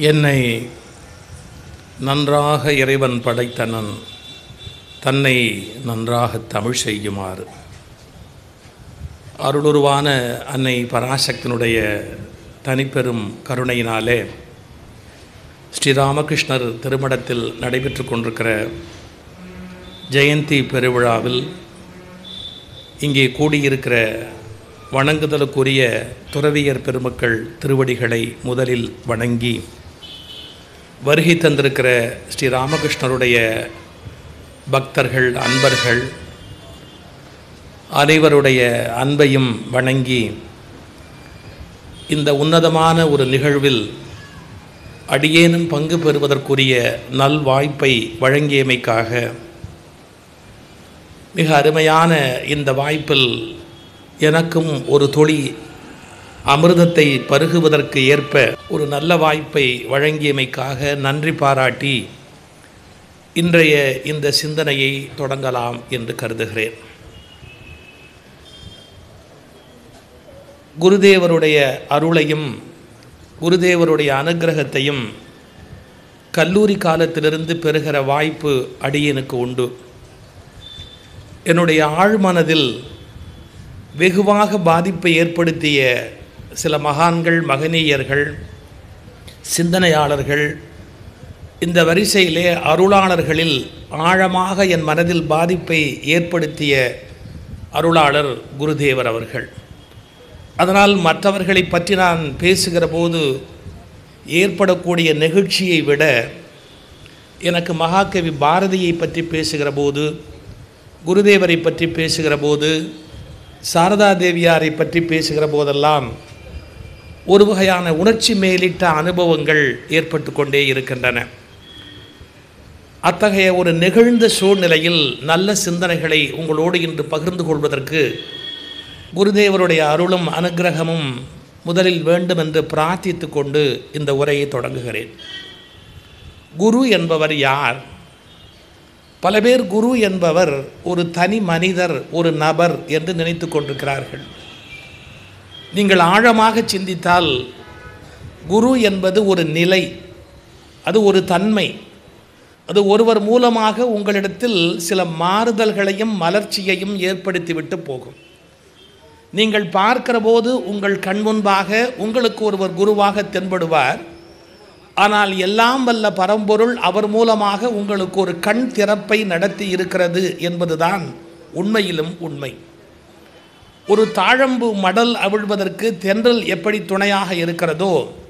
என்னை நன்றாக இறைவன் படைத்தனன் தன்னை நன்றாக தமிழ் செய்யுமாறு அருளுருவான அன்னை பராசக்தினுடைய தனிப்பெரும் கருணையினாலே ஸ்ரீராமகிருஷ்ணர் திருமடத்தில் நடைபெற்று கொண்டிருக்கிற ஜெயந்தி பெருவிழாவில் இங்கே கூடியிருக்கிற வணங்குதலுக்குரிய துறவியர் பெருமக்கள் திருவடிகளை முதலில் வணங்கி வருகை தந்திருக்கிற ஸ்ரீ ராமகிருஷ்ணருடைய பக்தர்கள் அன்பர்கள் அனைவருடைய அன்பையும் வணங்கி இந்த உன்னதமான ஒரு நிகழ்வில் அடியேனும் பங்கு பெறுவதற்குரிய நல்வாய்ப்பை வழங்கியமைக்காக மிக அருமையான இந்த வாய்ப்பில் எனக்கும் ஒரு தொழி அமிர்தத்தை பருகுவதற்கு ஏற்ப ஒரு நல்ல வாய்ப்பை வழங்கியமைக்காக நன்றி பாராட்டி இன்றைய இந்த சிந்தனையை தொடங்கலாம் என்று கருதுகிறேன் குருதேவருடைய அருளையும் குருதேவருடைய அனுகிரகத்தையும் கல்லூரி காலத்திலிருந்து பெறுகிற வாய்ப்பு அடியனுக்கு உண்டு என்னுடைய ஆழ்மனதில் வெகுவாக பாதிப்பை ஏற்படுத்திய சில மகான்கள் மகனீயர்கள் சிந்தனையாளர்கள் இந்த வரிசையிலே அருளாளர்களில் ஆழமாக என் மனதில் பாதிப்பை ஏற்படுத்திய அருளாளர் குருதேவர் அவர்கள் அதனால் மற்றவர்களை பற்றி நான் பேசுகிற போது ஏற்படக்கூடிய நெகிழ்ச்சியை விட எனக்கு மகாகவி பாரதியை பற்றி பேசுகிற போது குருதேவரை பற்றி பேசுகிற போது சாரதா தேவியாரை பற்றி பேசுகிற போதெல்லாம் ஒரு வகையான உணர்ச்சி மேலிட்ட அனுபவங்கள் ஏற்பட்டு கொண்டே இருக்கின்றன அத்தகைய ஒரு நெகிழ்ந்த சூழ்நிலையில் நல்ல சிந்தனைகளை உங்களோடு இன்று பகிர்ந்து கொள்வதற்கு குருதேவருடைய அருளும் அனுகிரகமும் முதலில் வேண்டும் என்று பிரார்த்தித்து கொண்டு இந்த உரையை தொடங்குகிறேன் குரு என்பவர் யார் பல பேர் குரு என்பவர் ஒரு தனி மனிதர் ஒரு நபர் என்று நினைத்து கொண்டிருக்கிறார்கள் நீங்கள் ஆழமாக சிந்தித்தால் குரு என்பது ஒரு நிலை அது ஒரு தன்மை அது ஒருவர் மூலமாக உங்களிடத்தில் சில மாறுதல்களையும் மலர்ச்சியையும் ஏற்படுத்திவிட்டு போகும் நீங்கள் பார்க்கிற போது உங்கள் கண் முன்பாக உங்களுக்கு ஒருவர் குருவாக தென்படுவார் ஆனால் எல்லாம் வல்ல பரம்பொருள் அவர் மூலமாக உங்களுக்கு ஒரு கண் திறப்பை நடத்தி இருக்கிறது என்பதுதான் உண்மையிலும் உண்மை ஒரு தாழம்பு மடல் அவிழ்வதற்கு தென்றல் எப்படி துணையாக இருக்கிறதோ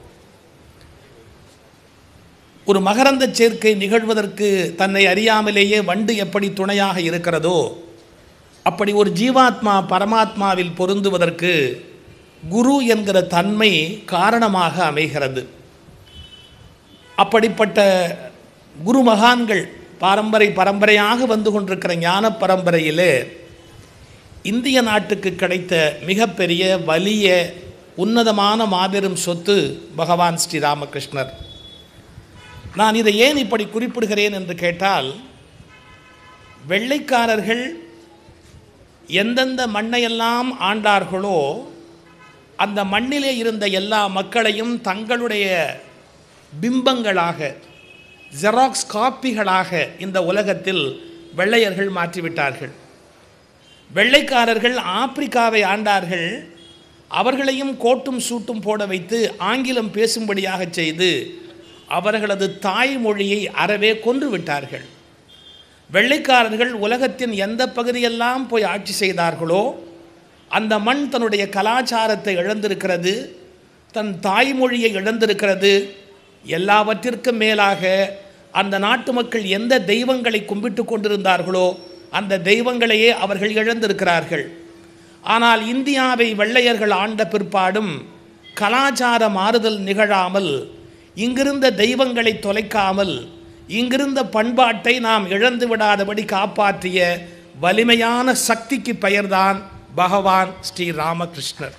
ஒரு மகரந்த சேர்க்கை நிகழ்வதற்கு தன்னை அறியாமலேயே வண்டு எப்படி துணையாக இருக்கிறதோ அப்படி ஒரு ஜீவாத்மா பரமாத்மாவில் பொருந்துவதற்கு குரு என்கிற தன்மை காரணமாக அமைகிறது அப்படிப்பட்ட குரு மகான்கள் பாரம்பரை பரம்பரையாக வந்து கொண்டிருக்கிற ஞான பரம்பரையிலே இந்திய நாட்டுக்கு கிடைத்த மிகப்பெரிய வலிய உன்னதமான மாபெரும் சொத்து பகவான் ஸ்ரீ ராமகிருஷ்ணர் நான் இதை ஏன் இப்படி குறிப்பிடுகிறேன் என்று கேட்டால் வெள்ளைக்காரர்கள் எந்தெந்த மண்ணையெல்லாம் ஆண்டார்களோ அந்த மண்ணிலே இருந்த எல்லா மக்களையும் தங்களுடைய பிம்பங்களாக ஜெராக்ஸ் காப்பிகளாக இந்த உலகத்தில் வெள்ளையர்கள் மாற்றிவிட்டார்கள் வெள்ளைக்காரர்கள் ஆப்பிரிக்காவை ஆண்டார்கள் அவர்களையும் கோட்டும் சூட்டும் போட வைத்து ஆங்கிலம் பேசும்படியாக செய்து அவர்களது தாய்மொழியை அறவே கொன்று விட்டார்கள் வெள்ளைக்காரர்கள் உலகத்தின் எந்த பகுதியெல்லாம் போய் ஆட்சி செய்தார்களோ அந்த மண் தன்னுடைய கலாச்சாரத்தை இழந்திருக்கிறது தன் தாய்மொழியை இழந்திருக்கிறது எல்லாவற்றிற்கும் மேலாக அந்த நாட்டு மக்கள் எந்த தெய்வங்களை கும்பிட்டு கொண்டிருந்தார்களோ அந்த தெய்வங்களையே அவர்கள் இழந்திருக்கிறார்கள் ஆனால் இந்தியாவை வெள்ளையர்கள் ஆண்ட பிற்பாடும் கலாச்சார மாறுதல் நிகழாமல் இங்கிருந்த தெய்வங்களை தொலைக்காமல் இங்கிருந்த பண்பாட்டை நாம் இழந்து விடாதபடி காப்பாற்றிய வலிமையான சக்திக்கு பெயர்தான் பகவான் ஸ்ரீ ராமகிருஷ்ணர்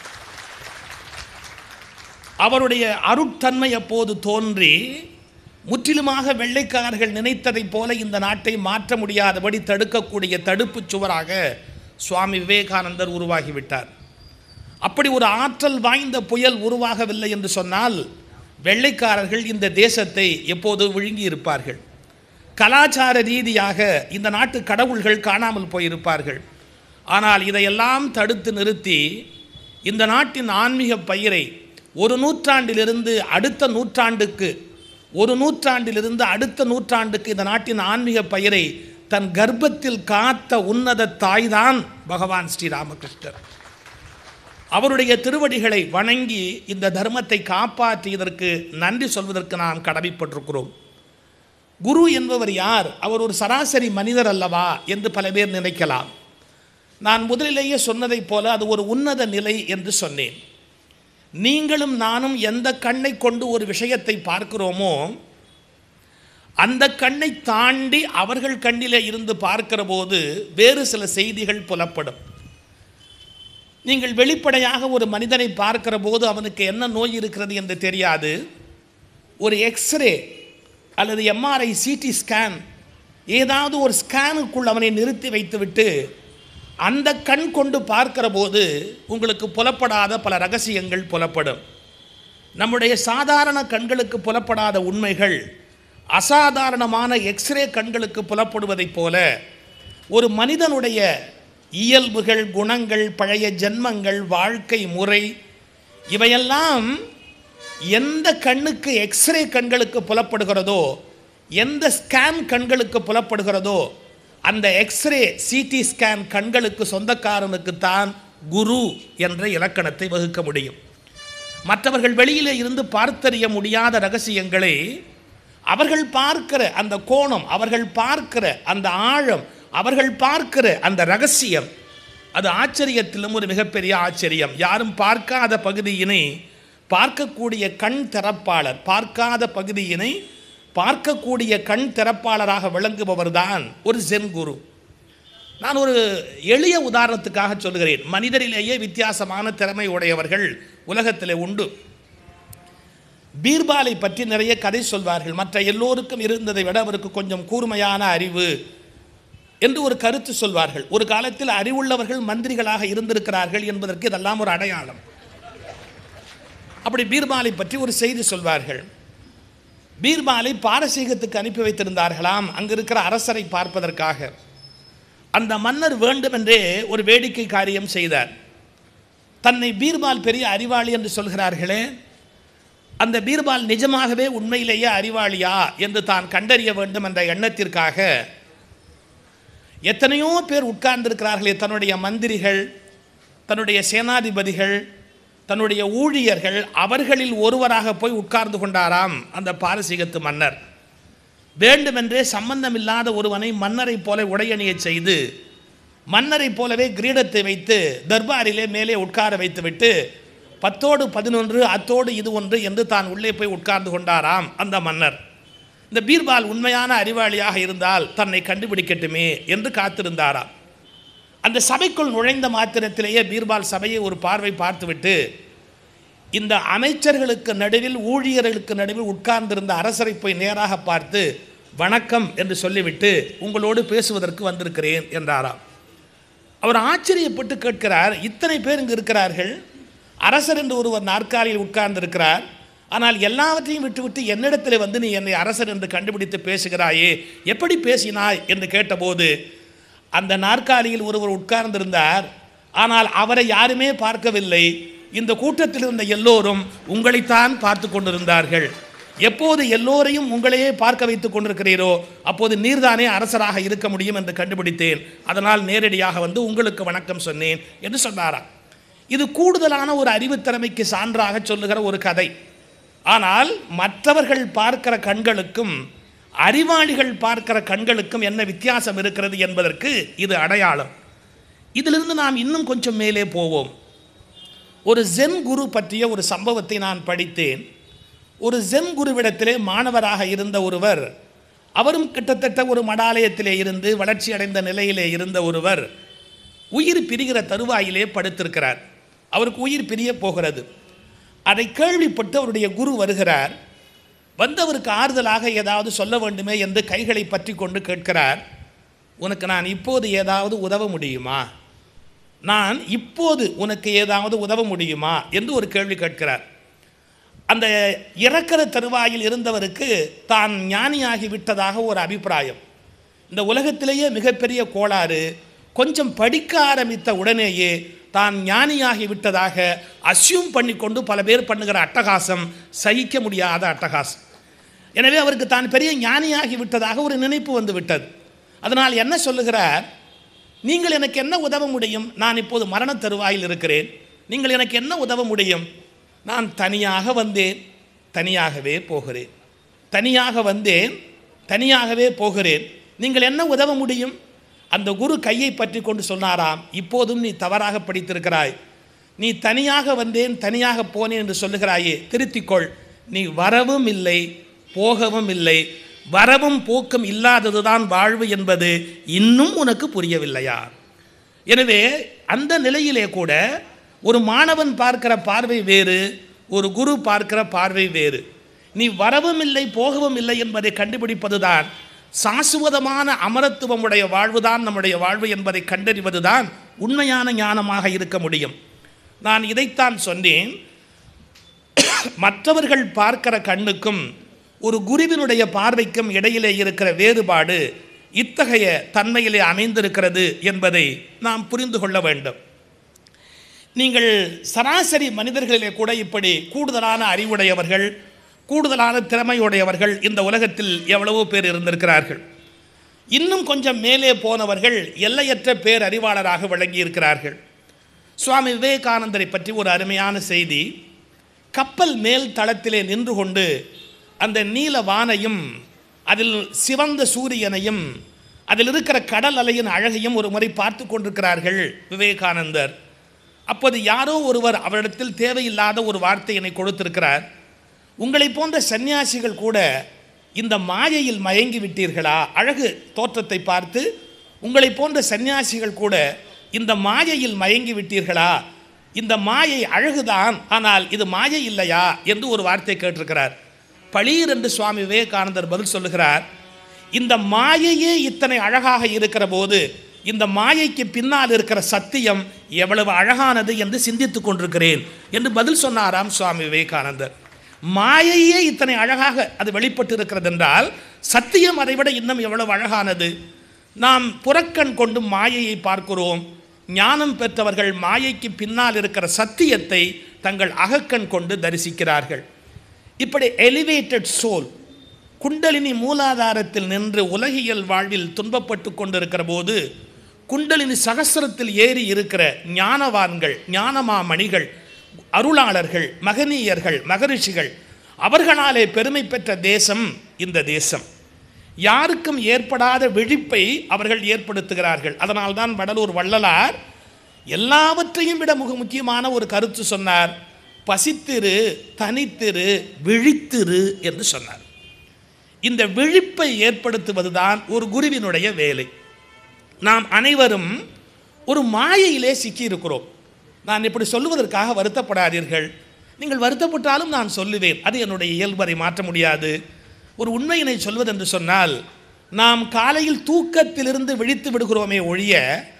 அவருடைய அருட்தன்மை அப்போது தோன்றி முற்றிலுமாக வெள்ளைக்காரர்கள் நினைத்ததைப் போல இந்த நாட்டை மாற்ற முடியாதபடி தடுக்கக்கூடிய தடுப்புச் சுவராக சுவாமி விவேகானந்தர் உருவாகிவிட்டார் அப்படி ஒரு ஆற்றல் வாய்ந்த புயல் உருவாகவில்லை என்று சொன்னால் வெள்ளைக்காரர்கள் இந்த தேசத்தை எப்போது விழுங்கி இருப்பார்கள் கலாச்சார ரீதியாக இந்த நாட்டு கடவுள்கள் காணாமல் போயிருப்பார்கள் ஆனால் இதையெல்லாம் தடுத்து நிறுத்தி இந்த நாட்டின் ஆன்மீக பயிரை ஒரு நூற்றாண்டிலிருந்து அடுத்த நூற்றாண்டுக்கு ஒரு நூற்றாண்டிலிருந்து அடுத்த நூற்றாண்டுக்கு இந்த நாட்டின் ஆன்மீக பயிரை தன் கர்ப்பத்தில் காத்த உன்னத தாய்தான் பகவான் ஸ்ரீராமகிருஷ்ணர் அவருடைய திருவடிகளை வணங்கி இந்த தர்மத்தை காப்பாற்றியதற்கு நன்றி சொல்வதற்கு நாம் கடமைப்பட்டிருக்கிறோம் குரு என்பவர் யார் அவர் ஒரு சராசரி மனிதர் அல்லவா என்று பல பேர் நினைக்கலாம் நான் முதலிலேயே சொன்னதைப் போல அது ஒரு உன்னத நிலை என்று சொன்னேன் நீங்களும் நானும் எந்த கண்ணை கொண்டு ஒரு விஷயத்தை பார்க்கிறோமோ அந்த கண்ணை தாண்டி அவர்கள் கண்ணிலே இருந்து பார்க்கிற போது வேறு சில செய்திகள் புலப்படும் நீங்கள் வெளிப்படையாக ஒரு மனிதனை பார்க்கிற போது அவனுக்கு என்ன நோய் இருக்கிறது என்று தெரியாது ஒரு எக்ஸ்ரே அல்லது எம்ஆர்ஐ சிடி ஸ்கேன் ஏதாவது ஒரு ஸ்கேனுக்குள் அவனை நிறுத்தி வைத்துவிட்டு அந்த கண் கொண்டு பார்க்கிற போது உங்களுக்கு புலப்படாத பல ரகசியங்கள் புலப்படும் நம்முடைய சாதாரண கண்களுக்கு புலப்படாத உண்மைகள் அசாதாரணமான எக்ஸ்ரே கண்களுக்கு புலப்படுவதைப் போல ஒரு மனிதனுடைய இயல்புகள் குணங்கள் பழைய ஜென்மங்கள் வாழ்க்கை முறை இவையெல்லாம் எந்த கண்ணுக்கு எக்ஸ்ரே கண்களுக்கு புலப்படுகிறதோ எந்த ஸ்கேன் கண்களுக்கு புலப்படுகிறதோ அந்த எக்ஸ்ரே சிடி ஸ்கேன் கண்களுக்கு சொந்தக்காரனுக்குத்தான் குரு என்ற இலக்கணத்தை வகுக்க முடியும் மற்றவர்கள் வெளியிலே இருந்து பார்த்தறிய முடியாத ரகசியங்களை அவர்கள் பார்க்கிற அந்த கோணம் அவர்கள் பார்க்கிற அந்த ஆழம் அவர்கள் பார்க்கிற அந்த ரகசியம் அது ஆச்சரியத்திலும் ஒரு மிகப்பெரிய ஆச்சரியம் யாரும் பார்க்காத பகுதியினை பார்க்கக்கூடிய கண் திறப்பாளர் பார்க்காத பகுதியினை பார்க்கக்கூடிய கண் திறப்பாளராக விளங்குபவர்தான் ஒரு ஜென் குரு நான் ஒரு எளிய உதாரணத்துக்காக சொல்கிறேன் மனிதரிலேயே வித்தியாசமான திறமை உடையவர்கள் உலகத்தில் உண்டு பீர்பாலை பற்றி நிறைய கதை சொல்வார்கள் மற்ற எல்லோருக்கும் இருந்ததை விட அவருக்கு கொஞ்சம் கூர்மையான அறிவு என்று ஒரு கருத்து சொல்வார்கள் ஒரு காலத்தில் அறிவுள்ளவர்கள் மந்திரிகளாக இருந்திருக்கிறார்கள் என்பதற்கு இதெல்லாம் ஒரு அடையாளம் அப்படி பீர்பாலை பற்றி ஒரு செய்தி சொல்வார்கள் பீர்பாலை பாரசீகத்துக்கு அனுப்பி வைத்திருந்தார்களாம் அங்கு இருக்கிற அரசரை பார்ப்பதற்காக அந்த மன்னர் வேண்டுமென்றே ஒரு வேடிக்கை காரியம் செய்தார் தன்னை பீர்பால் பெரிய அறிவாளி என்று சொல்கிறார்களே அந்த பீர்பால் நிஜமாகவே உண்மையிலேயே அறிவாளியா என்று தான் கண்டறிய வேண்டும் என்ற எண்ணத்திற்காக எத்தனையோ பேர் உட்கார்ந்திருக்கிறார்களே தன்னுடைய மந்திரிகள் தன்னுடைய சேனாதிபதிகள் தன்னுடைய ஊழியர்கள் அவர்களில் ஒருவராக போய் உட்கார்ந்து கொண்டாராம் அந்த பாரசீகத்து மன்னர் வேண்டுமென்றே சம்பந்தமில்லாத ஒருவனை மன்னரைப் போல உடையணியச் செய்து மன்னரைப் போலவே கிரீடத்தை வைத்து தர்பாரிலே மேலே உட்கார வைத்துவிட்டு பத்தோடு பதினொன்று அத்தோடு இது ஒன்று என்று தான் உள்ளே போய் உட்கார்ந்து கொண்டாராம் அந்த மன்னர் இந்த பீர்பால் உண்மையான அறிவாளியாக இருந்தால் தன்னை கண்டுபிடிக்கட்டுமே என்று காத்திருந்தாராம் அந்த சபைக்குள் நுழைந்த மாத்திரத்திலேயே பீர்பால் சபையை ஒரு பார்வை பார்த்துவிட்டு இந்த அமைச்சர்களுக்கு நடுவில் ஊழியர்களுக்கு நடுவில் உட்கார்ந்திருந்த அரசரை போய் நேராக பார்த்து வணக்கம் என்று சொல்லிவிட்டு உங்களோடு பேசுவதற்கு வந்திருக்கிறேன் என்றாராம் அவர் ஆச்சரியப்பட்டு கேட்கிறார் இத்தனை பேர் இங்கு இருக்கிறார்கள் அரசர் என்று ஒருவர் நாற்காலியில் உட்கார்ந்திருக்கிறார் ஆனால் எல்லாவற்றையும் விட்டுவிட்டு என்னிடத்தில் வந்து நீ என்னை அரசர் என்று கண்டுபிடித்து பேசுகிறாயே எப்படி பேசினாய் என்று கேட்டபோது அந்த நாற்காலியில் ஒருவர் உட்கார்ந்திருந்தார் ஆனால் அவரை யாருமே பார்க்கவில்லை இந்த கூட்டத்தில் இருந்த எல்லோரும் உங்களைத்தான் பார்த்து கொண்டிருந்தார்கள் எப்போது எல்லோரையும் உங்களையே பார்க்க வைத்துக் கொண்டிருக்கிறீரோ அப்போது நீர்தானே அரசராக இருக்க முடியும் என்று கண்டுபிடித்தேன் அதனால் நேரடியாக வந்து உங்களுக்கு வணக்கம் சொன்னேன் என்று சொன்னாராம் இது கூடுதலான ஒரு அறிவுத்திறமைக்கு சான்றாக சொல்லுகிற ஒரு கதை ஆனால் மற்றவர்கள் பார்க்கிற கண்களுக்கும் அறிவாளிகள் பார்க்கிற கண்களுக்கும் என்ன வித்தியாசம் இருக்கிறது என்பதற்கு இது அடையாளம் இதிலிருந்து நாம் இன்னும் கொஞ்சம் மேலே போவோம் ஒரு ஜென் குரு பற்றிய ஒரு சம்பவத்தை நான் படித்தேன் ஒரு ஜென் குருவிடத்திலே மாணவராக இருந்த ஒருவர் அவரும் கிட்டத்தட்ட ஒரு மடாலயத்திலே இருந்து வளர்ச்சி அடைந்த நிலையிலே இருந்த ஒருவர் உயிர் பிரிகிற தருவாயிலே படுத்திருக்கிறார் அவருக்கு உயிர் பிரிய போகிறது அதை கேள்விப்பட்டு அவருடைய குரு வருகிறார் வந்தவருக்கு ஆறுதலாக ஏதாவது சொல்ல வேண்டுமே என்று கைகளை பற்றி கொண்டு கேட்கிறார் உனக்கு நான் இப்போது ஏதாவது உதவ முடியுமா நான் இப்போது உனக்கு ஏதாவது உதவ முடியுமா என்று ஒரு கேள்வி கேட்கிறார் அந்த இறக்கிற தருவாயில் இருந்தவருக்கு தான் ஞானியாகி விட்டதாக ஒரு அபிப்பிராயம் இந்த உலகத்திலேயே மிகப்பெரிய கோளாறு கொஞ்சம் படிக்க ஆரம்பித்த உடனேயே தான் ஞானியாகி விட்டதாக அசியூம் பண்ணிக்கொண்டு பல பேர் பண்ணுகிற அட்டகாசம் சகிக்க முடியாத அட்டகாசம் எனவே அவருக்கு தான் பெரிய ஞானியாகி விட்டதாக ஒரு நினைப்பு வந்து விட்டது அதனால் என்ன சொல்லுகிறார் நீங்கள் எனக்கு என்ன உதவ முடியும் நான் இப்போது மரண தருவாயில் இருக்கிறேன் நீங்கள் எனக்கு என்ன உதவ முடியும் நான் தனியாக வந்தேன் தனியாகவே போகிறேன் தனியாக வந்தேன் தனியாகவே போகிறேன் நீங்கள் என்ன உதவ முடியும் அந்த குரு கையை பற்றி கொண்டு சொன்னாராம் இப்போதும் நீ தவறாக படித்திருக்கிறாய் நீ தனியாக வந்தேன் தனியாக போனேன் என்று சொல்லுகிறாயே திருத்திக்கொள் நீ வரவும் இல்லை போகவும் இல்லை வரவும் போக்கும் இல்லாததுதான் வாழ்வு என்பது இன்னும் உனக்கு புரியவில்லையா எனவே அந்த நிலையிலே கூட ஒரு மாணவன் பார்க்கிற பார்வை வேறு ஒரு குரு பார்க்கிற பார்வை வேறு நீ வரவும் இல்லை போகவும் இல்லை என்பதை கண்டுபிடிப்பதுதான் சாசுவதமான அமரத்துவமுடைய வாழ்வுதான் நம்முடைய வாழ்வு என்பதை கண்டறிவதுதான் உண்மையான ஞானமாக இருக்க முடியும் நான் இதைத்தான் சொன்னேன் மற்றவர்கள் பார்க்கிற கண்ணுக்கும் ஒரு குருவினுடைய பார்வைக்கும் இடையிலே இருக்கிற வேறுபாடு இத்தகைய தன்மையிலே அமைந்திருக்கிறது என்பதை நாம் புரிந்து கொள்ள வேண்டும் நீங்கள் சராசரி மனிதர்களிலே கூட இப்படி கூடுதலான அறிவுடையவர்கள் கூடுதலான திறமையுடையவர்கள் இந்த உலகத்தில் எவ்வளவோ பேர் இருந்திருக்கிறார்கள் இன்னும் கொஞ்சம் மேலே போனவர்கள் எல்லையற்ற பேர் அறிவாளராக விளங்கியிருக்கிறார்கள் சுவாமி விவேகானந்தரை பற்றி ஒரு அருமையான செய்தி கப்பல் மேல் தளத்திலே நின்று கொண்டு அந்த நீல வானையும் அதில் சிவந்த சூரியனையும் அதில் இருக்கிற கடல் அலையின் அழகையும் ஒரு முறை பார்த்து கொண்டிருக்கிறார்கள் விவேகானந்தர் அப்போது யாரோ ஒருவர் அவரிடத்தில் தேவையில்லாத ஒரு வார்த்தையினை கொடுத்திருக்கிறார் உங்களை போன்ற சன்னியாசிகள் கூட இந்த மாயையில் மயங்கி விட்டீர்களா அழகு தோற்றத்தை பார்த்து உங்களை போன்ற சன்னியாசிகள் கூட இந்த மாயையில் மயங்கி விட்டீர்களா இந்த மாயை அழகுதான் ஆனால் இது மாயை இல்லையா என்று ஒரு வார்த்தை கேட்டிருக்கிறார் பளீர் என்று சுவாமி விவேகானந்தர் பதில் சொல்லுகிறார் இந்த மாயையே இத்தனை அழகாக இருக்கிற போது இந்த மாயைக்கு பின்னால் இருக்கிற சத்தியம் எவ்வளவு அழகானது என்று சிந்தித்துக் கொண்டிருக்கிறேன் என்று பதில் சொன்னாராம் சுவாமி விவேகானந்தர் மாயையே இத்தனை அழகாக அது வெளிப்பட்டு இருக்கிறது என்றால் சத்தியம் அதைவிட இன்னும் எவ்வளவு அழகானது நாம் புறக்கண் கொண்டு மாயையை பார்க்கிறோம் ஞானம் பெற்றவர்கள் மாயைக்கு பின்னால் இருக்கிற சத்தியத்தை தங்கள் அகக்கண் கொண்டு தரிசிக்கிறார்கள் இப்படி எலிவேட்டட் சோல் குண்டலினி மூலாதாரத்தில் நின்று உலகியல் வாழ்வில் துன்பப்பட்டு கொண்டிருக்கிற போது குண்டலினி சகசிரத்தில் ஏறி இருக்கிற ஞானவான்கள் ஞானமாமணிகள் அருளாளர்கள் மகனீயர்கள் மகரிஷிகள் அவர்களாலே பெருமை பெற்ற தேசம் இந்த தேசம் யாருக்கும் ஏற்படாத விழிப்பை அவர்கள் ஏற்படுத்துகிறார்கள் அதனால்தான் வடலூர் வள்ளலார் எல்லாவற்றையும் விட மிக முக்கியமான ஒரு கருத்து சொன்னார் பசித்திரு தனித்திரு விழித்திரு என்று சொன்னார் இந்த விழிப்பை ஏற்படுத்துவதுதான் ஒரு குருவினுடைய வேலை நாம் அனைவரும் ஒரு மாயையிலே சிக்கியிருக்கிறோம் நான் இப்படி சொல்லுவதற்காக வருத்தப்படாதீர்கள் நீங்கள் வருத்தப்பட்டாலும் நான் சொல்லுவேன் அது என்னுடைய இயல்பரை மாற்ற முடியாது ஒரு உண்மையினை சொல்வதென்று சொன்னால் நாம் காலையில் தூக்கத்திலிருந்து விழித்து விடுகிறோமே ஒழிய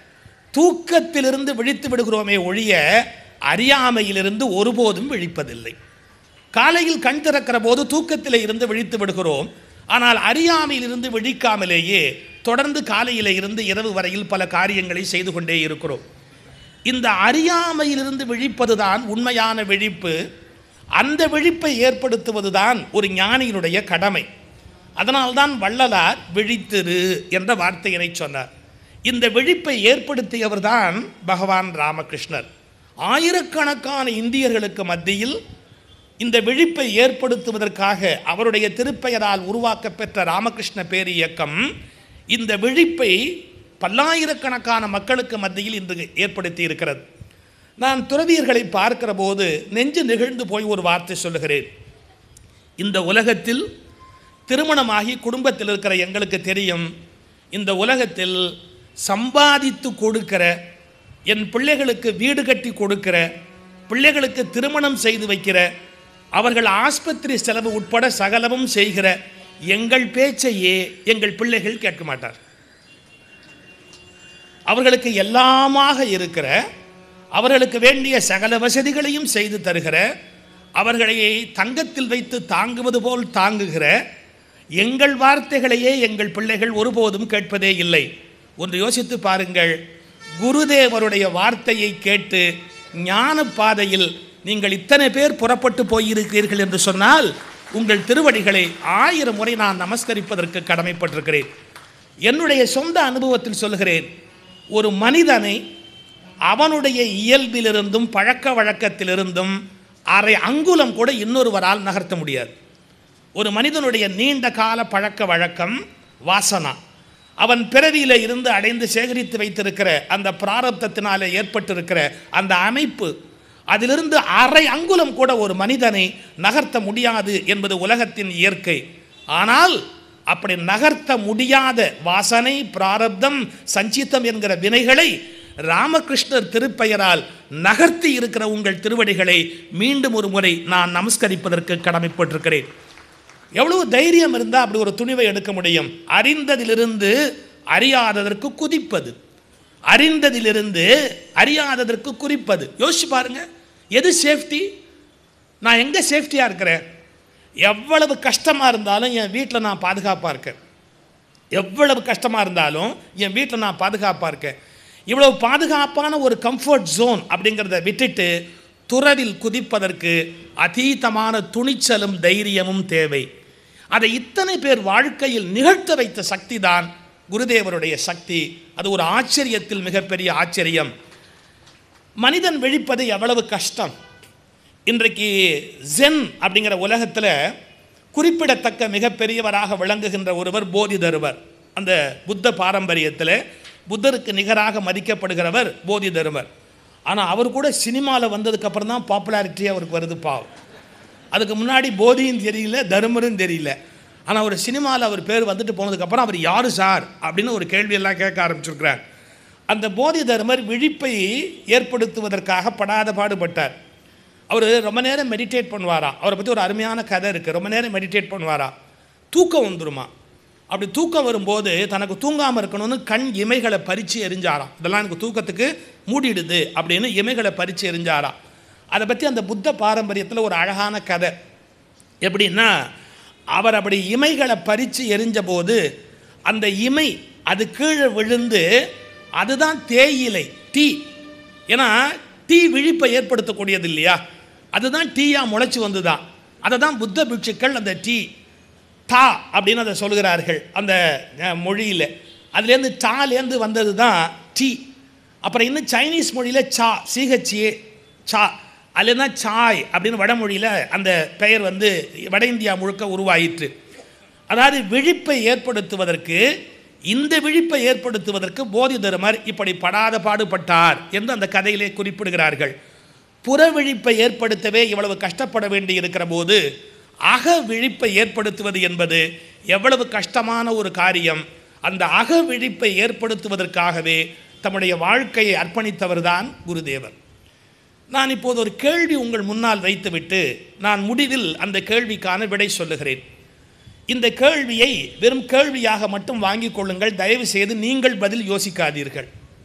தூக்கத்திலிருந்து விழித்து விடுகிறோமே ஒழிய அறியாமையிலிருந்து ஒருபோதும் விழிப்பதில்லை காலையில் கண் திறக்கிற போது தூக்கத்திலே இருந்து விழித்து விடுகிறோம் ஆனால் அறியாமையிலிருந்து விழிக்காமலேயே தொடர்ந்து காலையிலே இருந்து இரவு வரையில் பல காரியங்களை செய்து கொண்டே இருக்கிறோம் இந்த அறியாமையிலிருந்து விழிப்பதுதான் உண்மையான விழிப்பு அந்த விழிப்பை ஏற்படுத்துவதுதான் ஒரு ஞானியினுடைய கடமை அதனால்தான் வள்ளலார் விழித்திரு என்ற வார்த்தையினை சொன்னார் இந்த விழிப்பை ஏற்படுத்தியவர்தான் பகவான் ராமகிருஷ்ணர் ஆயிரக்கணக்கான இந்தியர்களுக்கு மத்தியில் இந்த விழிப்பை ஏற்படுத்துவதற்காக அவருடைய திருப்பெயரால் உருவாக்கப்பெற்ற ராமகிருஷ்ண பேர் இயக்கம் இந்த விழிப்பை பல்லாயிரக்கணக்கான மக்களுக்கு மத்தியில் இன்று ஏற்படுத்தி இருக்கிறது நான் துறவியர்களை பார்க்கிற போது நெஞ்சு நெகிழ்ந்து போய் ஒரு வார்த்தை சொல்லுகிறேன் இந்த உலகத்தில் திருமணமாகி குடும்பத்தில் இருக்கிற எங்களுக்கு தெரியும் இந்த உலகத்தில் சம்பாதித்து கொடுக்கிற என் பிள்ளைகளுக்கு வீடு கட்டி கொடுக்கிற பிள்ளைகளுக்கு திருமணம் செய்து வைக்கிற அவர்கள் ஆஸ்பத்திரி செலவு உட்பட சகலமும் செய்கிற எங்கள் பேச்சையே எங்கள் பிள்ளைகள் கேட்க மாட்டார் அவர்களுக்கு எல்லாமாக இருக்கிற அவர்களுக்கு வேண்டிய சகல வசதிகளையும் செய்து தருகிற அவர்களை தங்கத்தில் வைத்து தாங்குவது போல் தாங்குகிற எங்கள் வார்த்தைகளையே எங்கள் பிள்ளைகள் ஒருபோதும் கேட்பதே இல்லை ஒன்று யோசித்து பாருங்கள் குருதேவருடைய வார்த்தையை கேட்டு ஞான பாதையில் நீங்கள் இத்தனை பேர் புறப்பட்டு போயிருக்கிறீர்கள் என்று சொன்னால் உங்கள் திருவடிகளை ஆயிரம் முறை நான் நமஸ்கரிப்பதற்கு கடமைப்பட்டிருக்கிறேன் என்னுடைய சொந்த அனுபவத்தில் சொல்கிறேன் ஒரு மனிதனை அவனுடைய இயல்பிலிருந்தும் பழக்க வழக்கத்திலிருந்தும் அரை அங்குலம் கூட இன்னொருவரால் நகர்த்த முடியாது ஒரு மனிதனுடைய நீண்ட கால பழக்க வழக்கம் வாசனா அவன் பிறவியில இருந்து அடைந்து சேகரித்து வைத்திருக்கிற அந்த பிராரப்தத்தினாலே ஏற்பட்டிருக்கிற அந்த அமைப்பு அதிலிருந்து அரை அங்குலம் கூட ஒரு மனிதனை நகர்த்த முடியாது என்பது உலகத்தின் இயற்கை ஆனால் அப்படி நகர்த்த முடியாத வாசனை பிராரப்தம் சஞ்சித்தம் என்கிற வினைகளை ராமகிருஷ்ணர் திருப்பெயரால் நகர்த்தி இருக்கிற உங்கள் திருவடிகளை மீண்டும் ஒரு முறை நான் நமஸ்கரிப்பதற்கு கடமைப்பட்டிருக்கிறேன் எவ்வளவு தைரியம் இருந்தால் அப்படி ஒரு துணிவை எடுக்க முடியும் அறிந்ததிலிருந்து அறியாததற்கு குதிப்பது அறிந்ததிலிருந்து அறியாததற்கு குறிப்பது யோசிச்சு பாருங்க எது சேஃப்டி நான் எங்கே சேஃப்டியாக இருக்கிறேன் எவ்வளவு கஷ்டமாக இருந்தாலும் என் வீட்டில் நான் பாதுகாப்பாக இருக்கேன் எவ்வளவு கஷ்டமாக இருந்தாலும் என் வீட்டில் நான் பாதுகாப்பாக இருக்கேன் இவ்வளவு பாதுகாப்பான ஒரு கம்ஃபர்ட் ஜோன் அப்படிங்கிறத விட்டுட்டு துறவில் குதிப்பதற்கு அதீதமான துணிச்சலும் தைரியமும் தேவை அதை இத்தனை பேர் வாழ்க்கையில் நிகழ்த்த வைத்த சக்தி தான் குருதேவருடைய சக்தி அது ஒரு ஆச்சரியத்தில் மிகப்பெரிய ஆச்சரியம் மனிதன் விழிப்பது எவ்வளவு கஷ்டம் இன்றைக்கு ஜென் அப்படிங்கிற உலகத்தில் குறிப்பிடத்தக்க மிகப்பெரியவராக விளங்குகின்ற ஒருவர் போதி தருவர் அந்த புத்த பாரம்பரியத்தில் புத்தருக்கு நிகராக மதிக்கப்படுகிறவர் போதி தருவர் ஆனால் அவர் கூட சினிமாவில் வந்ததுக்கப்புறம் தான் பாப்புலாரிட்டி அவருக்கு வருது பாவம் அதுக்கு முன்னாடி போதியும் தெரியல தருமரும் தெரியல ஆனால் ஒரு சினிமாவில் அவர் பேர் வந்துட்டு போனதுக்கப்புறம் அவர் யார் சார் அப்படின்னு ஒரு கேள்வியெல்லாம் கேட்க ஆரம்பிச்சிருக்கிறார் அந்த போதி தர்மர் விழிப்பை ஏற்படுத்துவதற்காக படாத பாடுபட்டார் அவர் ரொம்ப நேரம் மெடிடேட் பண்ணுவாராம் அவரை பற்றி ஒரு அருமையான கதை இருக்குது ரொம்ப நேரம் மெடிடேட் பண்ணுவாரா தூக்கம் வந்துருமா அப்படி தூக்கம் வரும்போது தனக்கு தூங்காமல் இருக்கணும்னு கண் இமைகளை பறித்து எரிஞ்சாராம் இதெல்லாம் எனக்கு தூக்கத்துக்கு மூடிடுது அப்படின்னு இமைகளை பறித்து எரிஞ்சாராம் அதை பற்றி அந்த புத்த பாரம்பரியத்தில் ஒரு அழகான கதை எப்படின்னா அவர் அப்படி இமைகளை பறித்து எரிஞ்ச போது அந்த இமை அது கீழே விழுந்து அதுதான் தேயிலை டீ ஏன்னா டீ விழிப்பை ஏற்படுத்தக்கூடியது இல்லையா அதுதான் டீயா முளைச்சி வந்துதான் அதை தான் புத்த பிட்சுக்கள் அந்த டீ டா அப்படின்னு அதை சொல்கிறார்கள் அந்த மொழியில் அதுலேருந்து டாலேருந்து வந்தது தான் டீ அப்புறம் இன்னும் சைனீஸ் மொழியில் சா சிஹெச்ஏ சா அதுலேருந்து தான் சாய் அப்படின்னு வடமொழியில் அந்த பெயர் வந்து வட இந்தியா முழுக்க உருவாயிற்று அதாவது விழிப்பை ஏற்படுத்துவதற்கு இந்த விழிப்பை ஏற்படுத்துவதற்கு போதி தருமர் இப்படி படாத பாடுபட்டார் என்று அந்த கதையிலே குறிப்பிடுகிறார்கள் புற விழிப்பை ஏற்படுத்தவே இவ்வளவு கஷ்டப்பட வேண்டி இருக்கிற போது அக விழிப்பை ஏற்படுத்துவது என்பது எவ்வளவு கஷ்டமான ஒரு காரியம் அந்த அக விழிப்பை ஏற்படுத்துவதற்காகவே தம்முடைய வாழ்க்கையை அர்ப்பணித்தவர்தான் குருதேவர் நான் இப்போது ஒரு கேள்வி உங்கள் முன்னால் வைத்துவிட்டு நான் முடிவில் அந்த கேள்விக்கான விடை சொல்லுகிறேன் இந்த கேள்வியை வெறும் கேள்வியாக மட்டும் வாங்கிக் கொள்ளுங்கள் தயவு செய்து நீங்கள் பதில் யோசிக்காதீர்கள்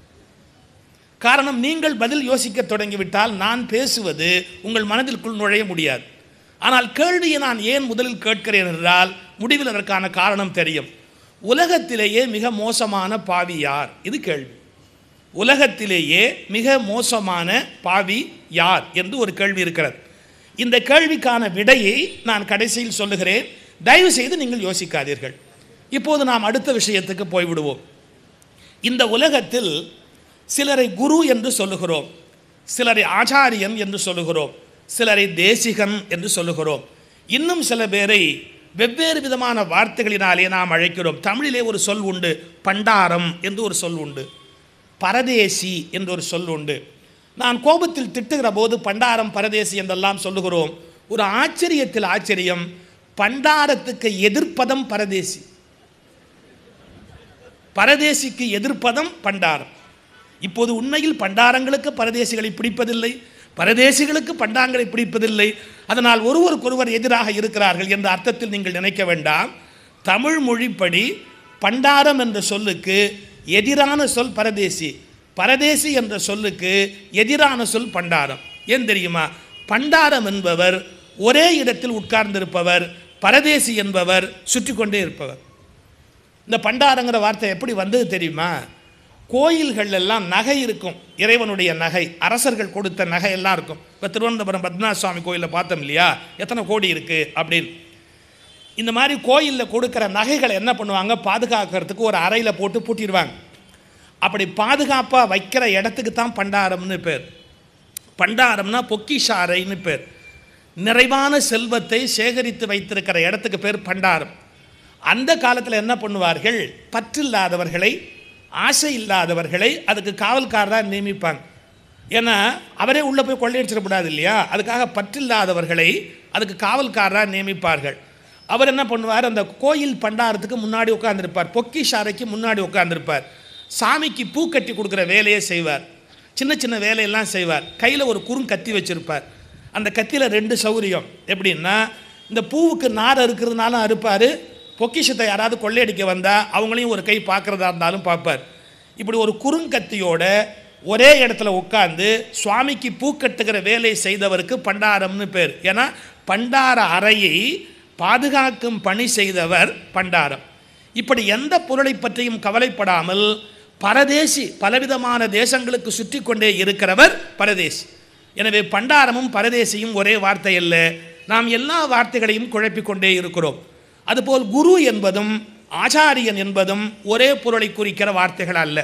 காரணம் நீங்கள் பதில் யோசிக்க தொடங்கிவிட்டால் நான் பேசுவது உங்கள் மனதிற்குள் நுழைய முடியாது ஆனால் கேள்வியை நான் ஏன் முதலில் கேட்கிறேன் என்றால் முடிவில் அதற்கான காரணம் தெரியும் உலகத்திலேயே மிக மோசமான பாவி யார் இது கேள்வி உலகத்திலேயே மிக மோசமான பாவி யார் என்று ஒரு கேள்வி இருக்கிறது இந்த கேள்விக்கான விடையை நான் கடைசியில் சொல்லுகிறேன் தயவு செய்து நீங்கள் யோசிக்காதீர்கள் இப்போது நாம் அடுத்த விஷயத்துக்கு போய்விடுவோம் இந்த உலகத்தில் சிலரை குரு என்று சொல்லுகிறோம் சிலரை ஆச்சாரியன் என்று சொல்லுகிறோம் சிலரை தேசிகன் என்று சொல்லுகிறோம் இன்னும் சில பேரை வெவ்வேறு விதமான வார்த்தைகளினாலே நாம் அழைக்கிறோம் தமிழிலே ஒரு சொல் உண்டு பண்டாரம் என்று ஒரு சொல் உண்டு பரதேசி என்று ஒரு சொல் உண்டு நான் கோபத்தில் திட்டுகிற போது பண்டாரம் பரதேசி என்றெல்லாம் சொல்லுகிறோம் ஒரு ஆச்சரியத்தில் ஆச்சரியம் பண்டாரத்துக்கு எதிர்ப்பதம் பரதேசி பரதேசிக்கு எதிர்ப்பதம் பண்டாரம் இப்போது உண்மையில் பண்டாரங்களுக்கு பரதேசிகளை பிடிப்பதில்லை பரதேசிகளுக்கு பண்டாங்களை பிடிப்பதில்லை அதனால் ஒருவருக்கொருவர் எதிராக இருக்கிறார்கள் என்ற அர்த்தத்தில் நீங்கள் நினைக்க வேண்டாம் தமிழ் மொழிப்படி பண்டாரம் என்ற சொல்லுக்கு எதிரான சொல் பரதேசி பரதேசி என்ற சொல்லுக்கு எதிரான சொல் பண்டாரம் ஏன் தெரியுமா பண்டாரம் என்பவர் ஒரே இடத்தில் உட்கார்ந்திருப்பவர் பரதேசி என்பவர் சுற்றி கொண்டே இருப்பவர் இந்த பண்டாரங்கிற வார்த்தை எப்படி வந்தது தெரியுமா கோயில்கள் எல்லாம் நகை இருக்கும் இறைவனுடைய நகை அரசர்கள் கொடுத்த நகை எல்லாம் இருக்கும் இப்போ திருவனந்தபுரம் பத்மநாப சுவாமி கோயிலில் பார்த்தோம் இல்லையா எத்தனை கோடி இருக்குது அப்படின்னு இந்த மாதிரி கோயிலில் கொடுக்குற நகைகளை என்ன பண்ணுவாங்க பாதுகாக்கிறதுக்கு ஒரு அறையில் போட்டு பூட்டிடுவாங்க அப்படி பாதுகாப்பாக வைக்கிற இடத்துக்கு தான் பண்டாரம்னு பேர் பண்டாரம்னா பொக்கிஷ அறைன்னு பேர் நிறைவான செல்வத்தை சேகரித்து வைத்திருக்கிற இடத்துக்கு பேர் பண்டாரம் அந்த காலத்தில் என்ன பண்ணுவார்கள் பற்றில்லாதவர்களை ஆசை இல்லாதவர்களை அதுக்கு காவல்காரராக நியமிப்பாங்க ஏன்னா அவரே உள்ளே போய் கொள்ளையடிச்சிடக்கூடாது இல்லையா அதுக்காக பற்றில்லாதவர்களை அதுக்கு காவல்காரராக நியமிப்பார்கள் அவர் என்ன பண்ணுவார் அந்த கோயில் பண்டாரத்துக்கு முன்னாடி உட்காந்துருப்பார் பொக்கிஷ அறைக்கு முன்னாடி உட்காந்துருப்பார் சாமிக்கு பூ கட்டி கொடுக்குற வேலையை செய்வார் சின்ன சின்ன வேலையெல்லாம் செய்வார் கையில் ஒரு குறுங்கத்தி வச்சுருப்பார் அந்த கத்தியில் ரெண்டு சௌரியம் எப்படின்னா இந்த பூவுக்கு நார் அறுக்கிறதுனாலும் அறுப்பார் பொக்கிஷத்தை யாராவது கொள்ளையடிக்க வந்தால் அவங்களையும் ஒரு கை பார்க்குறதா இருந்தாலும் பார்ப்பார் இப்படி ஒரு குறுங்கத்தியோட ஒரே இடத்துல உட்காந்து சுவாமிக்கு பூ கட்டுகிற வேலை செய்தவருக்கு பண்டாரம்னு பேர் ஏன்னா பண்டார அறையை பாதுகாக்கும் பணி செய்தவர் பண்டாரம் இப்படி எந்த பொருளை பற்றியும் கவலைப்படாமல் பரதேசி பலவிதமான தேசங்களுக்கு சுற்றி கொண்டே இருக்கிறவர் பரதேசி எனவே பண்டாரமும் பரதேசியும் ஒரே வார்த்தை அல்ல நாம் எல்லா வார்த்தைகளையும் குழப்பிக்கொண்டே இருக்கிறோம் அதுபோல் குரு என்பதும் ஆச்சாரியன் என்பதும் ஒரே பொருளை குறிக்கிற வார்த்தைகள் அல்ல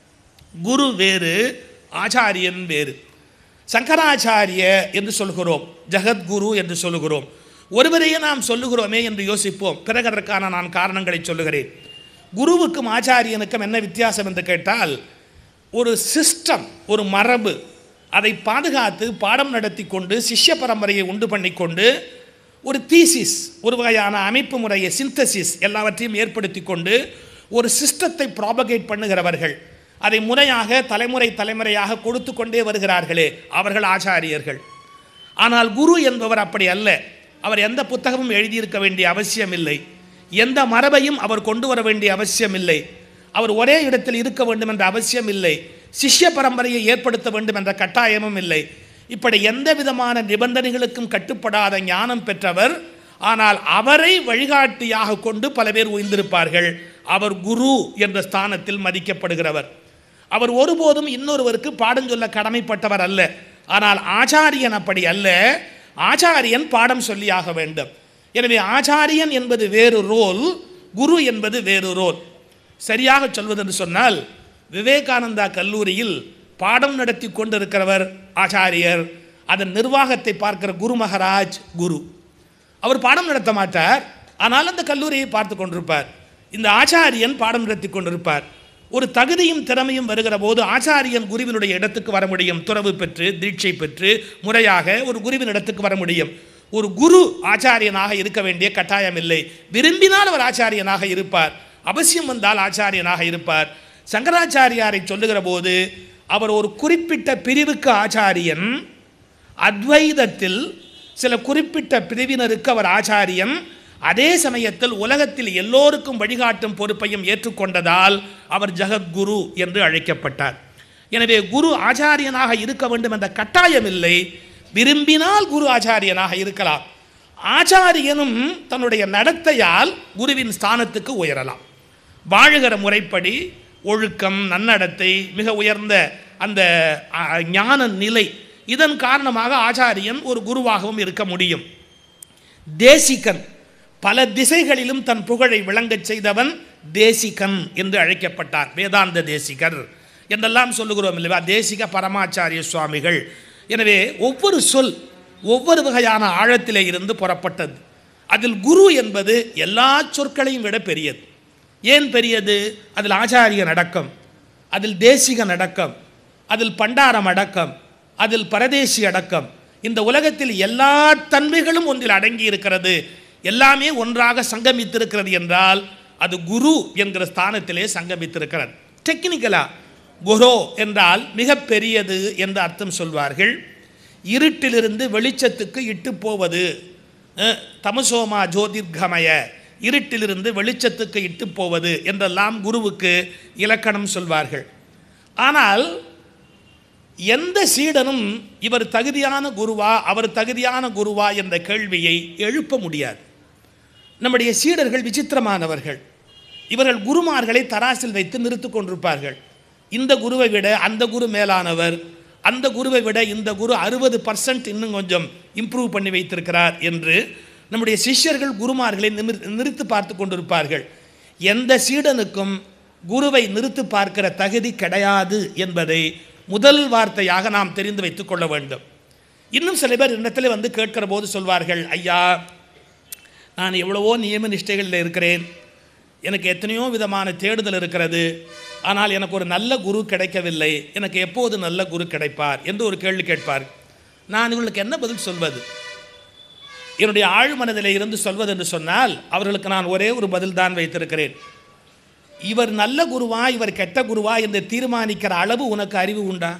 குரு வேறு ஆச்சாரியன் வேறு சங்கராச்சாரிய என்று சொல்கிறோம் ஜெகத்குரு என்று சொல்லுகிறோம் ஒருவரையே நாம் சொல்லுகிறோமே என்று யோசிப்போம் பிறகு அதற்கான நான் காரணங்களை சொல்லுகிறேன் குருவுக்கும் ஆச்சாரியனுக்கும் என்ன வித்தியாசம் என்று கேட்டால் ஒரு சிஸ்டம் ஒரு மரபு அதை பாதுகாத்து பாடம் நடத்தி கொண்டு சிஷ்ய பரம்பரையை உண்டு பண்ணிக்கொண்டு ஒரு தீசிஸ் ஒரு வகையான அமைப்பு முறையை சிந்தசிஸ் எல்லாவற்றையும் ஏற்படுத்தி கொண்டு ஒரு சிஸ்டத்தை ப்ராபகேட் பண்ணுகிறவர்கள் அதை முறையாக தலைமுறை தலைமுறையாக கொடுத்து கொண்டே வருகிறார்களே அவர்கள் ஆச்சாரியர்கள் ஆனால் குரு என்பவர் அப்படி அல்ல அவர் எந்த புத்தகமும் எழுதியிருக்க வேண்டிய அவசியம் இல்லை எந்த மரபையும் அவர் கொண்டு வர வேண்டிய அவசியம் இல்லை அவர் ஒரே இடத்தில் இருக்க வேண்டும் என்ற அவசியம் இல்லை சிஷ்ய பரம்பரையை ஏற்படுத்த வேண்டும் என்ற கட்டாயமும் இல்லை இப்படி எந்த விதமான நிபந்தனைகளுக்கும் கட்டுப்படாத ஞானம் பெற்றவர் ஆனால் அவரை வழிகாட்டியாக கொண்டு பல பேர் உய்ந்திருப்பார்கள் அவர் குரு என்ற ஸ்தானத்தில் மதிக்கப்படுகிறவர் அவர் ஒருபோதும் இன்னொருவருக்கு பாடம் சொல்ல கடமைப்பட்டவர் அல்ல ஆனால் ஆச்சாரியன் அப்படி அல்ல ஆச்சாரியன் பாடம் சொல்லியாக வேண்டும் எனவே ஆச்சாரியன் என்பது வேறு ரோல் குரு என்பது வேறு ரோல் சரியாக சொல்வதென்று சொன்னால் விவேகானந்தா கல்லூரியில் பாடம் நடத்தி கொண்டிருக்கிறவர் ஆச்சாரியர் அதன் நிர்வாகத்தை பார்க்கிற குரு மகராஜ் குரு அவர் பாடம் நடத்த மாட்டார் ஆனால் அந்த கல்லூரியை பார்த்து கொண்டிருப்பார் இந்த ஆச்சாரியன் பாடம் நடத்தி கொண்டிருப்பார் ஒரு தகுதியும் திறமையும் வருகிற போது ஆச்சாரியன் குருவினுடைய இடத்துக்கு வர முடியும் துறவு பெற்று தீட்சை பெற்று முறையாக ஒரு குருவின் இடத்துக்கு வர முடியும் ஒரு குரு ஆச்சாரியனாக இருக்க வேண்டிய கட்டாயம் இல்லை விரும்பினால் அவர் ஆச்சாரியனாக இருப்பார் அவசியம் வந்தால் ஆச்சாரியனாக இருப்பார் சங்கராச்சாரியாரை சொல்லுகிற போது அவர் ஒரு குறிப்பிட்ட பிரிவுக்கு ஆச்சாரியன் அத்வைதத்தில் சில குறிப்பிட்ட பிரிவினருக்கு அவர் ஆச்சாரியன் அதே சமயத்தில் உலகத்தில் எல்லோருக்கும் வழிகாட்டும் பொறுப்பையும் ஏற்றுக்கொண்டதால் அவர் ஜெகத்குரு என்று அழைக்கப்பட்டார் எனவே குரு ஆச்சாரியனாக இருக்க வேண்டும் என்ற கட்டாயம் இல்லை விரும்பினால் குரு ஆச்சாரியனாக இருக்கலாம் ஆச்சாரியனும் தன்னுடைய நடத்தையால் குருவின் ஸ்தானத்துக்கு உயரலாம் வாழுகிற முறைப்படி ஒழுக்கம் நன்னடத்தை மிக உயர்ந்த அந்த அ, ஞான நிலை இதன் காரணமாக ஆச்சாரியன் ஒரு குருவாகவும் இருக்க முடியும் தேசிகன் பல திசைகளிலும் தன் புகழை விளங்கச் செய்தவன் தேசிகன் என்று அழைக்கப்பட்டார் வேதாந்த தேசிகர் என்றெல்லாம் சொல்லுகிறோம் இல்லையா தேசிக பரமாச்சாரிய சுவாமிகள் எனவே ஒவ்வொரு சொல் ஒவ்வொரு வகையான ஆழத்திலே இருந்து புறப்பட்டது அதில் குரு என்பது எல்லா சொற்களையும் விட பெரியது ஏன் பெரியது அதில் ஆச்சாரியன் அடக்கம் அதில் தேசிகன் அடக்கம் அதில் பண்டாரம் அடக்கம் அதில் பரதேசி அடக்கம் இந்த உலகத்தில் எல்லா தன்மைகளும் ஒன்றில் அடங்கி இருக்கிறது எல்லாமே ஒன்றாக சங்கமித்திருக்கிறது என்றால் அது குரு என்கிற ஸ்தானத்திலே சங்கமித்திருக்கிறது டெக்னிக்கலா குரு என்றால் மிக பெரியது என்று அர்த்தம் சொல்வார்கள் இருட்டிலிருந்து வெளிச்சத்துக்கு இட்டு போவது அஹ், தமசோமா ஜோதிர்கமய இருட்டிலிருந்து வெளிச்சத்துக்கு இட்டு போவது என்றெல்லாம் குருவுக்கு இலக்கணம் சொல்வார்கள் ஆனால் எந்த சீடனும் இவர் தகுதியான குருவா அவர் தகுதியான குருவா என்ற கேள்வியை எழுப்ப முடியாது நம்முடைய சீடர்கள் விசித்திரமானவர்கள் இவர்கள் குருமார்களை தராசில் வைத்து நிறுத்திக் கொண்டிருப்பார்கள் இந்த குருவை விட அந்த குரு மேலானவர் அந்த குருவை விட இந்த குரு அறுபது பர்சன்ட் இன்னும் கொஞ்சம் இம்ப்ரூவ் பண்ணி வைத்திருக்கிறார் என்று நம்முடைய சிஷ்யர்கள் குருமார்களை நிமிர் நிறுத்து பார்த்து கொண்டிருப்பார்கள் எந்த சீடனுக்கும் குருவை நிறுத்து பார்க்கிற தகுதி கிடையாது என்பதை முதல் வார்த்தையாக நாம் தெரிந்து வைத்துக் கொள்ள வேண்டும் இன்னும் சில பேர் இடத்துல வந்து கேட்கிற போது சொல்வார்கள் ஐயா நான் எவ்வளவோ நியம நிஷ்டைகளில் இருக்கிறேன் எனக்கு எத்தனையோ விதமான தேடுதல் இருக்கிறது ஆனால் எனக்கு ஒரு நல்ல குரு கிடைக்கவில்லை எனக்கு எப்போது நல்ல குரு கிடைப்பார் என்று ஒரு கேள்வி கேட்பார் நான் இவர்களுக்கு என்ன பதில் சொல்வது என்னுடைய ஆழ்மனதிலே இருந்து சொல்வது என்று சொன்னால் அவர்களுக்கு நான் ஒரே ஒரு பதில் தான் வைத்திருக்கிறேன் இவர் நல்ல குருவா இவர் கெட்ட குருவா என்று தீர்மானிக்கிற அளவு உனக்கு அறிவு உண்டா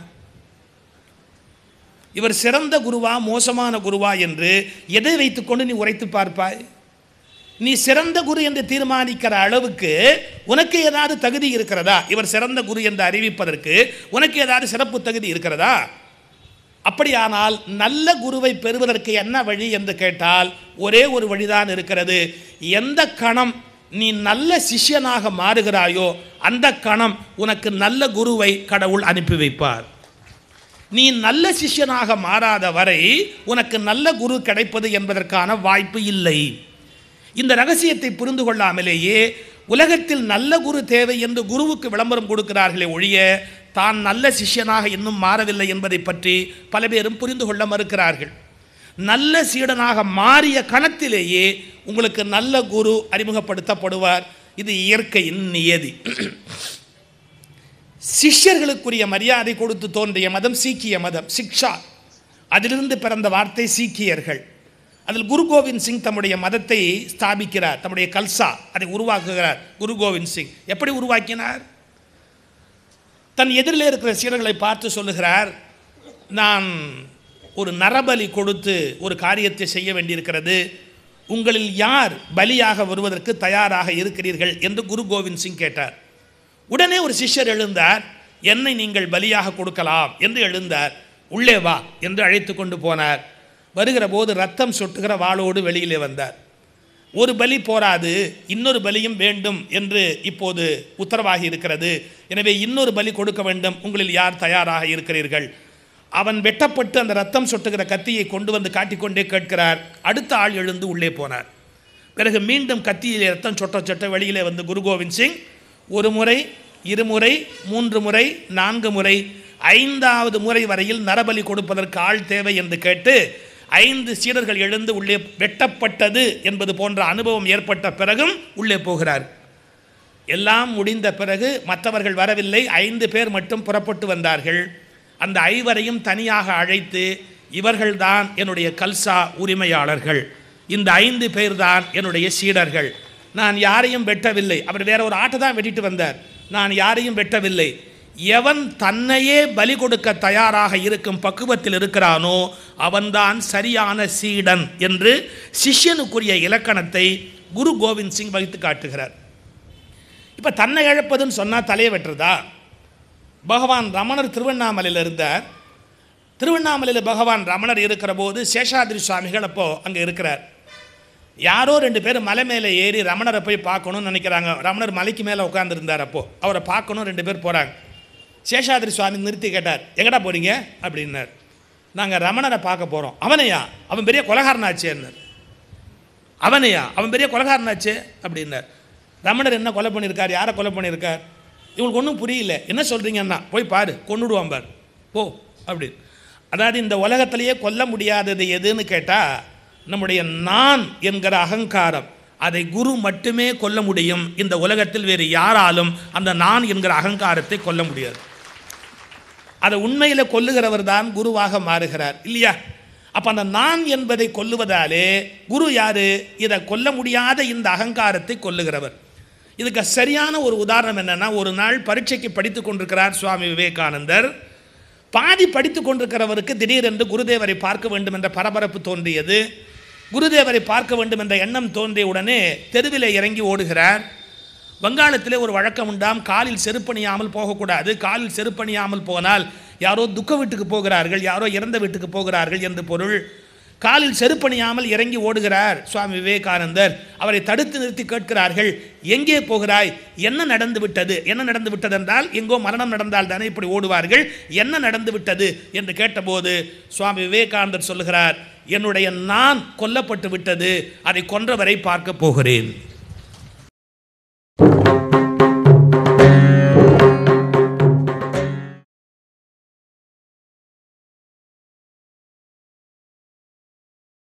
இவர் சிறந்த குருவா மோசமான குருவா என்று எதை வைத்துக்கொண்டு நீ உரைத்து பார்ப்பாய் நீ சிறந்த குரு என்று தீர்மானிக்கிற அளவுக்கு உனக்கு ஏதாவது தகுதி இருக்கிறதா இவர் சிறந்த குரு என்று அறிவிப்பதற்கு உனக்கு ஏதாவது சிறப்பு தகுதி இருக்கிறதா அப்படியானால் நல்ல குருவை பெறுவதற்கு என்ன வழி என்று கேட்டால் ஒரே ஒரு வழிதான் இருக்கிறது எந்த கணம் நீ நல்ல சிஷ்யனாக மாறுகிறாயோ அந்த கணம் உனக்கு நல்ல குருவை கடவுள் அனுப்பி வைப்பார் நீ நல்ல சிஷ்யனாக மாறாத வரை உனக்கு நல்ல குரு கிடைப்பது என்பதற்கான வாய்ப்பு இல்லை இந்த ரகசியத்தை புரிந்து கொள்ளாமலேயே உலகத்தில் நல்ல குரு தேவை என்று குருவுக்கு விளம்பரம் கொடுக்கிறார்களே ஒழிய தான் நல்ல சிஷ்யனாக இன்னும் மாறவில்லை என்பதை பற்றி பல பேரும் புரிந்து கொள்ள மறுக்கிறார்கள் நல்ல சீடனாக மாறிய கணத்திலேயே உங்களுக்கு நல்ல குரு அறிமுகப்படுத்தப்படுவார் இது இயற்கையின் நியதி சிஷ்யர்களுக்குரிய மரியாதை கொடுத்து தோன்றிய மதம் சீக்கிய மதம் சிக்ஷா அதிலிருந்து பிறந்த வார்த்தை சீக்கியர்கள் அதில் குரு கோவிந்த் சிங் தம்முடைய மதத்தை ஸ்தாபிக்கிறார் தம்முடைய கல்சா அதை உருவாக்குகிறார் குரு கோவிந்த் சிங் எப்படி உருவாக்கினார் தன் எதிரில் இருக்கிற சீடர்களை பார்த்து சொல்லுகிறார் நான் ஒரு நரபலி கொடுத்து ஒரு காரியத்தை செய்ய வேண்டியிருக்கிறது உங்களில் யார் பலியாக வருவதற்கு தயாராக இருக்கிறீர்கள் என்று குரு கோவிந்த் சிங் கேட்டார் உடனே ஒரு சிஷ்யர் எழுந்தார் என்னை நீங்கள் பலியாக கொடுக்கலாம் என்று எழுந்தார் உள்ளே வா என்று அழைத்து கொண்டு போனார் வருகிற போது ரத்தம் சொட்டுகிற வாளோடு வெளியிலே வந்தார் ஒரு பலி போராது இன்னொரு பலியும் வேண்டும் என்று இப்போது உத்தரவாகி இருக்கிறது எனவே இன்னொரு பலி கொடுக்க வேண்டும் உங்களில் யார் தயாராக இருக்கிறீர்கள் அவன் வெட்டப்பட்டு அந்த ரத்தம் சொட்டுகிற கத்தியை கொண்டு வந்து காட்டிக்கொண்டே கேட்கிறார் அடுத்த ஆள் எழுந்து உள்ளே போனார் பிறகு மீண்டும் கத்தியிலே ரத்தம் சொட்ட சொட்ட வெளியிலே வந்து குரு கோவிந்த் சிங் ஒரு முறை இருமுறை மூன்று முறை நான்கு முறை ஐந்தாவது முறை வரையில் நரபலி கொடுப்பதற்கு ஆள் தேவை என்று கேட்டு ஐந்து சீடர்கள் எழுந்து உள்ளே வெட்டப்பட்டது என்பது போன்ற அனுபவம் ஏற்பட்ட பிறகும் உள்ளே போகிறார் எல்லாம் முடிந்த பிறகு மற்றவர்கள் வரவில்லை ஐந்து பேர் மட்டும் புறப்பட்டு வந்தார்கள் அந்த ஐவரையும் தனியாக அழைத்து இவர்கள்தான் என்னுடைய கல்சா உரிமையாளர்கள் இந்த ஐந்து பேர் தான் என்னுடைய சீடர்கள் நான் யாரையும் வெட்டவில்லை அவர் வேற ஒரு ஆட்டை தான் வெட்டிட்டு வந்தார் நான் யாரையும் வெட்டவில்லை எவன் தன்னையே பலி கொடுக்க தயாராக இருக்கும் பக்குவத்தில் இருக்கிறானோ அவன்தான் சரியான சீடன் என்று சிஷ்யனுக்குரிய இலக்கணத்தை குரு கோவிந்த் சிங் வகித்து காட்டுகிறார் இப்போ தன்னை இழப்பதுன்னு சொன்னால் தலையை வெட்டுறதா பகவான் ரமணர் திருவண்ணாமலையில் இருந்தார் திருவண்ணாமலையில் பகவான் ரமணர் இருக்கிற போது சேஷாதிரி சுவாமிகள் அப்போ அங்கே இருக்கிறார் யாரோ ரெண்டு பேர் மலை மேலே ஏறி ரமணரை போய் பார்க்கணும்னு நினைக்கிறாங்க ரமணர் மலைக்கு மேலே உட்காந்துருந்தார் அப்போ அவரை பார்க்கணும் ரெண்டு பேர் போகிறாங்க சேஷாதிரி சுவாமி நிறுத்தி கேட்டார் எங்கடா போறீங்க அப்படின்னார் நாங்கள் ரமணரை பார்க்க போகிறோம் அவனையா அவன் பெரிய கொலகாரனாச்சேன்னார் அவனையா அவன் பெரிய கொலகாரனாச்சே அப்படின்னார் ரமணர் என்ன கொலை பண்ணியிருக்கார் யாரை கொலை பண்ணியிருக்கார் இவங்களுக்கு ஒன்றும் புரியல என்ன சொல்கிறீங்கன்னா போய் பாரு கொண்டுடுவான் பார் போ அப்படின்னு அதாவது இந்த உலகத்திலேயே கொல்ல முடியாதது எதுன்னு கேட்டால் நம்முடைய நான் என்கிற அகங்காரம் அதை குரு மட்டுமே கொல்ல முடியும் இந்த உலகத்தில் வேறு யாராலும் அந்த நான் என்கிற அகங்காரத்தை கொல்ல முடியாது அதை உண்மையில் கொல்லுகிறவர் தான் குருவாக மாறுகிறார் இல்லையா அப்போ அந்த நான் என்பதை கொல்லுவதாலே குரு யாரு இதை கொல்ல முடியாத இந்த அகங்காரத்தை கொல்லுகிறவர் இதுக்கு சரியான ஒரு உதாரணம் என்னன்னா ஒரு நாள் பரீட்சைக்கு படித்து கொண்டிருக்கிறார் சுவாமி விவேகானந்தர் பாதி படித்து கொண்டிருக்கிறவருக்கு திடீரென்று குருதேவரை பார்க்க வேண்டும் என்ற பரபரப்பு தோன்றியது குருதேவரை பார்க்க வேண்டும் என்ற எண்ணம் தோன்றிய உடனே தெருவிலே இறங்கி ஓடுகிறார் வங்காளத்திலே ஒரு வழக்கம் உண்டாம் காலில் செருப்பணியாமல் போகக்கூடாது காலில் செருப்பணியாமல் போனால் யாரோ துக்க வீட்டுக்கு போகிறார்கள் யாரோ இறந்த வீட்டுக்கு போகிறார்கள் என்று பொருள் காலில் செருப்பணியாமல் இறங்கி ஓடுகிறார் சுவாமி விவேகானந்தர் அவரை தடுத்து நிறுத்தி கேட்கிறார்கள் எங்கே போகிறாய் என்ன நடந்து விட்டது என்ன நடந்து விட்டது என்றால் எங்கோ மரணம் நடந்தால் தானே இப்படி ஓடுவார்கள் என்ன நடந்து விட்டது என்று கேட்டபோது சுவாமி விவேகானந்தர் சொல்லுகிறார் என்னுடைய நான் கொல்லப்பட்டு விட்டது அதை கொன்றவரை பார்க்க போகிறேன்